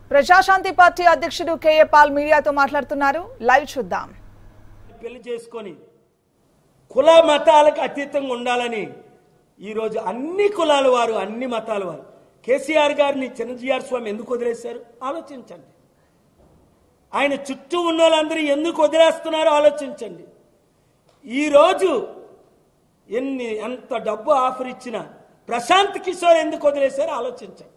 Praja Shanti party అధ్యక్షుడు K A Paul మీడియాతో మాట్లాడుతున్నారు లైవ్ చూద్దాం పెళ్లి చేసుకొని కుల మతాలకు అతీతంగా ఉండాలని ఈరోజు అన్ని కులాల వారు అన్ని మతాల వారు కేసీఆర్ గారిని చిన్నజీఆర్ స్వామి ఎందుకు వదిలేశారు ఆలోచించండి ఆయన చుట్టూ ఉన్న వాళ్ళందరూ ఎందుకు వదిలేస్తున్నారో ఆలోచించండి ఈరోజు ఎన్ని ఎంత డబ్బు ఆఫర్ ఇచ్చినా ప్రశాంత్ కిషోర్ ఎందుకు వదిలేశారో ఆలోచించండి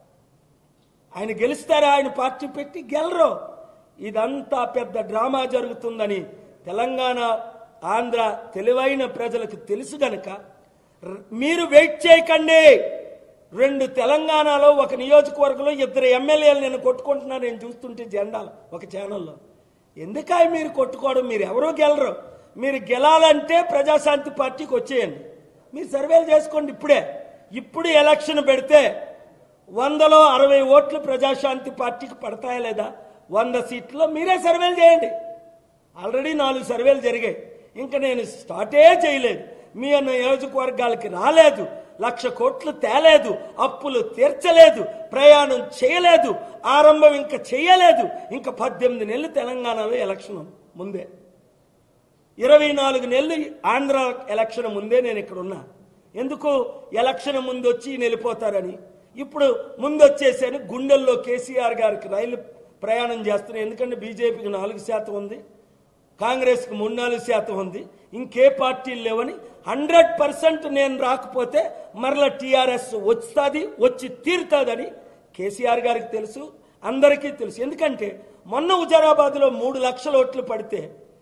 ఆయన గెలుస్తారా ఆయన పార్టీ పెట్టి గెలరు ఇదంతా పెద్ద డ్రామా జరుగుతుందని తెలంగాణ ఆంధ్ర తెలివైన ప్రజలకు తెలుసు గనక ర- మీరు వెయిట్ చేయకండి రెండు తెలంగాణలో ఒక నియోజకవర్గంలో ఇద్దరు ఎమ్మెల్యేలు నేను కొట్టుకుంటున్నారు నేను చూస్తుంటే జెండాలు ఒక ఛానల్లో ఎందుకాయ మీరు కొట్టుకోవడం మీరు ఎవరూ గెలరు మీరు గెలాలంటే ప్రజాశాంతి పార్టీకి వచ్చేయండి మీరు సర్వేలు చేసుకోండి ఇప్పుడే ఇప్పుడు ఎలక్షన్ పెడితే వందలో అరవై ఓట్లు ప్రజాశాంతి పార్టీకి పడతాయా లేదా వంద సీట్లో మీరే సర్వేలు చేయండి ఆల్రెడీ నాలుగు సర్వేలు జరిగాయి ఇంకా నేను స్టార్టే చేయలేదు మీ అన్న నియోజకవర్గాలకి రాలేదు లక్ష కోట్లు తేలేదు అప్పులు తీర్చలేదు ప్రయాణం చేయలేదు ఆరంభం ఇంకా చేయలేదు ఇంకా పద్దెనిమిది నెలలు తెలంగాణలో ఎలక్షన్ ఉంది ముందే ఇరవై నాలుగు నెలలు ఆంధ్ర ఎలక్షన్ ముందే నేను ఇక్కడ ఉన్నా ఎందుకు ఎలక్షన్ ముందు వచ్చి ఈయన వెళ్ళిపోతారని ఇప్పుడు ముందు వచ్చేసాను గుండెల్లో కేసీఆర్ గారికి రైలు ప్రయాణం చేస్తున్నాను ఎందుకంటే బీజేపీకి నాలుగు శాతం ఉంది కాంగ్రెస్కి మూడు నాలుగు శాతం ఉంది ఇంకే పార్టీలు లేవని హండ్రెడ్ పర్సెంట్ నేను రాకపోతే మరలా టీఆర్ఎస్ వస్తుంది వచ్చి తీరుతుందని కేసీఆర్ గారికి తెలుసు అందరికీ తెలుసు ఎందుకంటే మొన్న హుజరాబాద్లో మూడు లక్షల ఓట్లు పడితే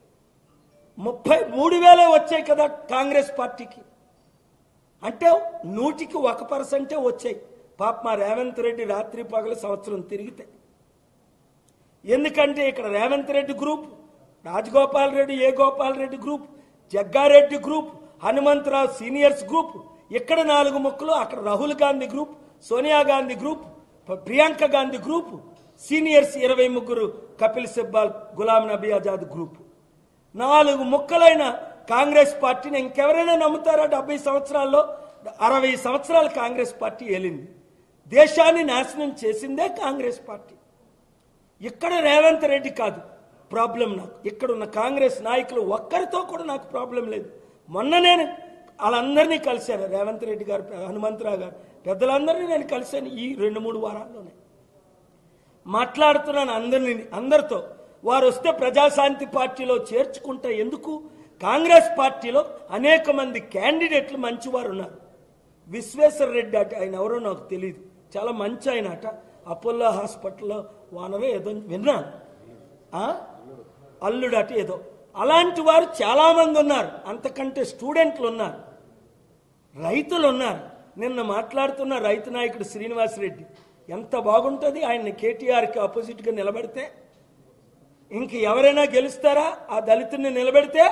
ముప్పై మూడు వేలే వచ్చాయి కదా కాంగ్రెస్ పార్టీకి అంటే నూటికి ఒక పర్సెంటే వచ్చాయి పాప మా రేవంత్ రెడ్డి రాత్రి పగలు సంవత్సరం తిరిగితే ఎందుకంటే ఇక్కడ రేవంత్ రెడ్డి గ్రూప్ రాజగోపాల్ రెడ్డి ఏ Gopal Reddy group Jagga Reddy group Hanumantha Rao seniors group ఇక్కడ నాలుగు ముక్కలు అక్కడ రాహుల్ గాంధీ గ్రూప్ సోనియా గాంధీ గ్రూప్ ప- ప్రియాంక గాంధీ గ్రూప్ సీనియర్స్ ఇరవై ముగ్గురు కపిల్ సిబ్బాల్ గులాం నబీ ఆజాద్ గ్రూప్ నాలుగు ముక్కలైన కాంగ్రెస్ పార్టీని ఇంకెవరైనా నమ్ముతారా డెబ్బై సంవత్సరాల్లో అరవై సంవత్సరాలు కాంగ్రెస్ పార్టీ ఏలింది దేశాన్ని నాశనం చేసిందే కాంగ్రెస్ పార్టీ ఇక్కడ రేవంత్ రెడ్డి కాదు ప్రాబ్లం నాకు ఇక్కడ ఉన్న కాంగ్రెస్ నాయకులు ఒక్కరితో కూడా నాకు ప్రాబ్లం లేదు మొన్న నేను వాళ్ళందరినీ కలిశాను రేవంత్ రెడ్డి గారు హనుమంతరావు గారు పెద్దలందరినీ నేను కలిశాను ఈ రెండు మూడు వారాల్లోనే మాట్లాడుతున్నాను అందరిని అందరితో వారు వస్తే ప్రజాశాంతి పార్టీలో చేర్చుకుంటే ఎందుకు కాంగ్రెస్ పార్టీలో అనేక మంది క్యాండిడేట్లు మంచివారు ఉన్నారు విశ్వేశ్వర రెడ్డి అట ఆయన ఎవరో నాకు తెలియదు చాలా మంచి ఆయన అట అపోలో హాస్పిటల్లో వానరో ఏదో విన్నాను ఆ? అల్లుడు అట ఏదో అలాంటి వారు చాలా మంది ఉన్నారు అంతకంటే స్టూడెంట్లు ఉన్నారు రైతులు ఉన్నారు నిన్న మాట్లాడుతున్న రైతు నాయకుడు శ్రీనివాసరెడ్డి ఎంత బాగుంటుంది ఆయన కేటీఆర్కి ఆపోజిట్గా నిలబడితే ఇంక ఎవరైనా గెలుస్తారా ఆ దళితుడిని నిలబెడితే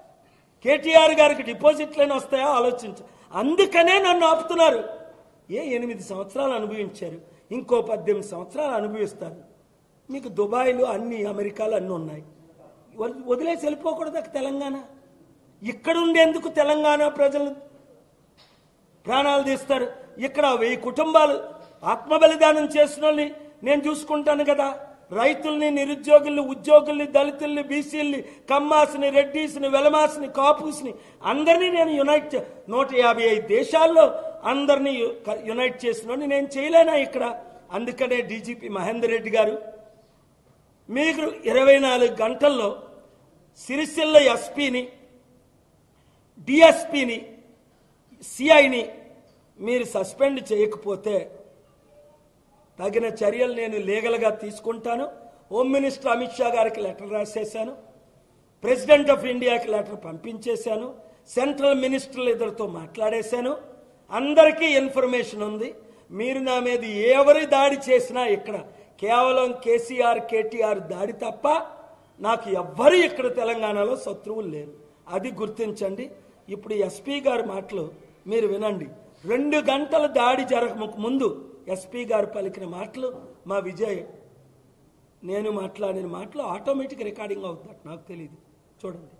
కేటీఆర్ గారికి డిపాజిట్లైనా వస్తాయా ఆలోచించు అందుకనే నన్ను ఆపుతున్నారు ఏ ఎనిమిది సంవత్సరాలు అనుభవించారు ఇంకో పద్దెనిమిది సంవత్సరాలు అనుభవిస్తారు మీకు దుబాయ్లో అన్ని అమెరికాలు అన్నీ ఉన్నాయి వదిలి- వదిలేసి వెళ్ళిపోకూడదు తెలంగాణ ఇక్కడ ఉండేందుకు తెలంగాణ ప్రజలు ప్రాణాలు తీస్తారు ఇక్కడ వెయ్యి కుటుంబాలు ఆత్మ బలిదానం చేసిన వాళ్ళని నేను చూసుకుంటాను కదా రైతుల్ని నిరుద్యోగుల్ని ఉద్యోగుల్ని దళితుల్ని బీసీల్ని కమ్మాస్ని రెడ్డీస్ని వెలమాస్ని కాపుస్ని అందరినీ నేను యునైట్ చే- నూట యాభై ఐదు దేశాల్లో అందరినీ యు- క- యునైట్ చేసిన నేను చేయలేనా ఇక్కడ అందుకనే డీజీపీ మహేందర్ రెడ్డి గారు మీకు ఇరవై నాలుగు గంటల్లో సిరిసిల్ల ఎస్పీని డిఎస్పీని సిఐని మీరు సస్పెండ్ చేయకపోతే తగిన చర్యలు నేను లీగల్గా తీసుకుంటాను హోమ్ మినిస్టర్ అమిత్ షా గారికి లెటర్ రాసేశాను ప్రెసిడెంట్ ఆఫ్ ఇండియాకి లెటర్ పంపించేశాను సెంట్రల్ మినిస్టర్లు ఇద్దరితో మాట్లాడేశాను అందరికీ ఇన్ఫర్మేషన్ ఉంది మీరు నా మీద ఎవరి దాడి చేసినా ఇక్కడ కేవలం కేసీఆర్ కేటీఆర్ దాడి తప్ప నాకు ఎవ్వరు ఇక్కడ తెలంగాణలో శత్రువులు లేరు అది గుర్తించండి ఇప్పుడు ఎస్పీ గారి మాటలు మీరు వినండి రెండు గంటల దాడి జరగక ముందు ఎస్పీ గారు పలికిన మాటలు మా విజయ్ నేను మాట్లాడిన మాటలు ఆటోమేటిక్ రికార్డింగ్ అవుతుంది నాకు తెలియదు చూడండి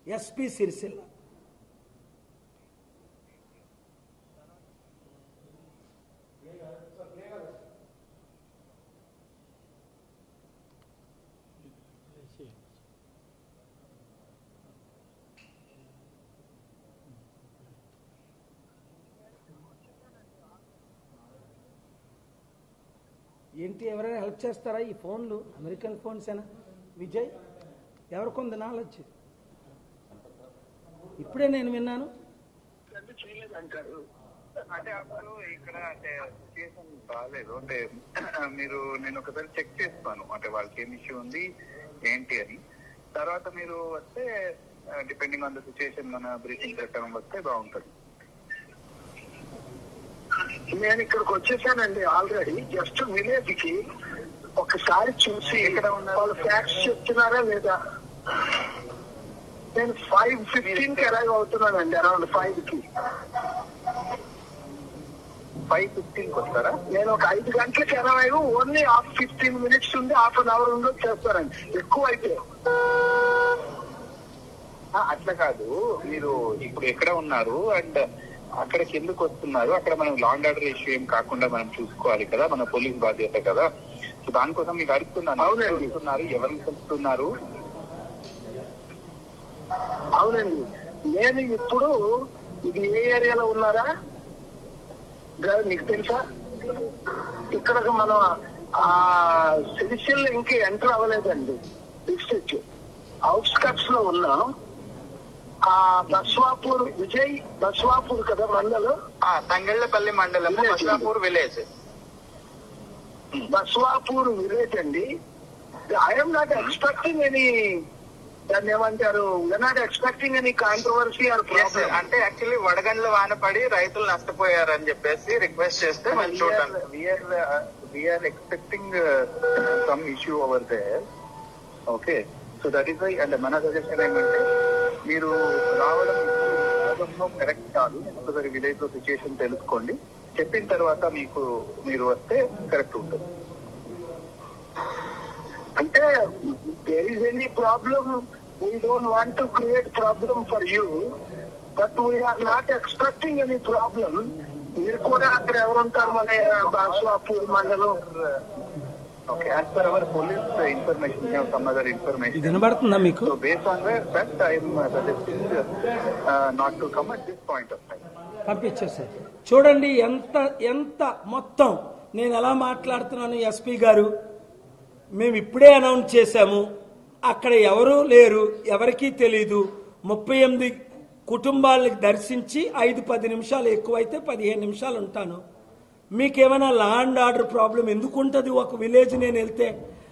ఎస్పీ సిరిసిల్ల ఏంటి ఎవరైనా హెల్ప్ చేస్తారా ఈ ఫోన్లు అమెరికన్ ఫోన్స్ ఏనా విజయ్ ఎవరికొంది నాలెడ్జ్ ఇప్పుడే నేను విన్నాను అంటే చేయలేదంటారు అంటే అప్పుడు ఇక్కడ అంటే సిచ్యుయేషన్ బాగాలేదు అంటే మీరు నేను ఒకసారి చెక్ చేస్తాను అంటే వాళ్ళకి ఏం ఇష్యూ ఉంది ఏంటి అని తర్వాత మీరు వస్తే డిపెండింగ్ ఆన్ ద సిచ్యుయేషన్ మన బ్రీతింగ్ ప్రకారం వస్తే బాగుంటుంది నేను ఇక్కడికి వచ్చేసానండి ఆల్రెడీ జస్ట్ విలేజ్ కి ఒకసారి చూసి ఎక్కడ ఉన్నారు? వాళ్ళు ఫ్యాక్ట్స్ చెప్తున్నారా లేదా నేను ఫైవ్ ఫిఫ్టీన్ కి అరైవ్ అవుతున్నానండి అరౌండ్ ఫైవ్ కి ఫైవ్ ఫిఫ్టీన్ కి వస్తారా నేను ఒక ఐదు గంటలకి arrive only half fifteen minutes ఉండి హాఫ్ అన్ అవర్ ఉండి చేస్తానండి ఎక్కువ అయితే ఆ, అట్లా కాదు మీరు ఇప్పుడు ఎక్కడ ఉన్నారు అండ్ అక్కడికి ఎందుకు వస్తున్నారు అక్కడ మనం లాంగ్ ఆర్డర్ ఇష్యూ ఏం కాకుండా మనం చూసుకోవాలి కదా మన పోలీస్ బాధ్యత కదా సో దానికోసం మీకు అడుగుతున్నాను అవునండి. ఎవరు వస్తున్నారు ఎవరిని కలుస్తున్నారు అవునండి నేను ఇప్పుడు ఇది ఏ ఏరియాలో ఉన్నారా గా- నీకు తెలుసా ఇక్కడ మనం ఆ సిరిసిల్ ఇంకా ఎంటర్ అవ్వలేదండి డిస్ట్రిక్ట్ అవుట్స్కట్స్ లో ఉన్నాం ఆ బస్వాపూర్ విజయ్ బస్వాపూర్ కదా మండలం ఆ, తంగళ్ళపల్లి మండలం Village. Baswapur village Baswapur village అండి ఐఎమ్ నాట్ ఎక్స్పెక్టింగ్ ఎనీ దాన్ని ఏమంటారు not expecting any controversy or problem అంటే యాక్చువల్లీ వడగండ్ల వాన పడి రైతులు నష్టపోయారని చెప్పేసి రిక్వెస్ట్ చేస్తే మనం చూడండి we're expecting some issue over there okay so that is why అంటే మన సజెషన్ ఏమంటే మీరు రావడం కరెక్ట్ కాదు ఒకసారి విలేజ్ లో సిచ్యుయేషన్ తెలుసుకోండి చెప్పిన తర్వాత మీకు మీరు వస్తే కరెక్ట్ ఉంటుంది అంటే there is any problem we don't want to create problem for you but we're not expecting any problem మీరు కూడా అక్కడ ఎవరుంటారు మన బాస్వాపూర్ మండలం okay as per our police information some other ఇది ఇన్ఫర్మేషన్ వినబడుతుందా మీకు So based on that, that I'm uh, suggesting uh, not to come at this point of time. పంపించేసారు చూడండి ఎంత ఎంత మొత్తం నేను ఎలా మాట్లాడుతున్నాను ఎస్పీ గారు మేము ఇప్పుడే అనౌన్స్ చేశాము అక్కడ ఎవరూ లేరు ఎవరికీ తెలీదు ముప్పై ఎనిమిది కుటుంబాలకు దర్శించి ఐదు పది నిమిషాలు ఎక్కువైతే పదిహేను నిమిషాలు ఉంటాను మీకేమైనా లా అండ్ ఆర్డర్ ప్రాబ్లం ఎందుకు ఉంటుంది ఒక విలేజ్ నేను వెళ్తే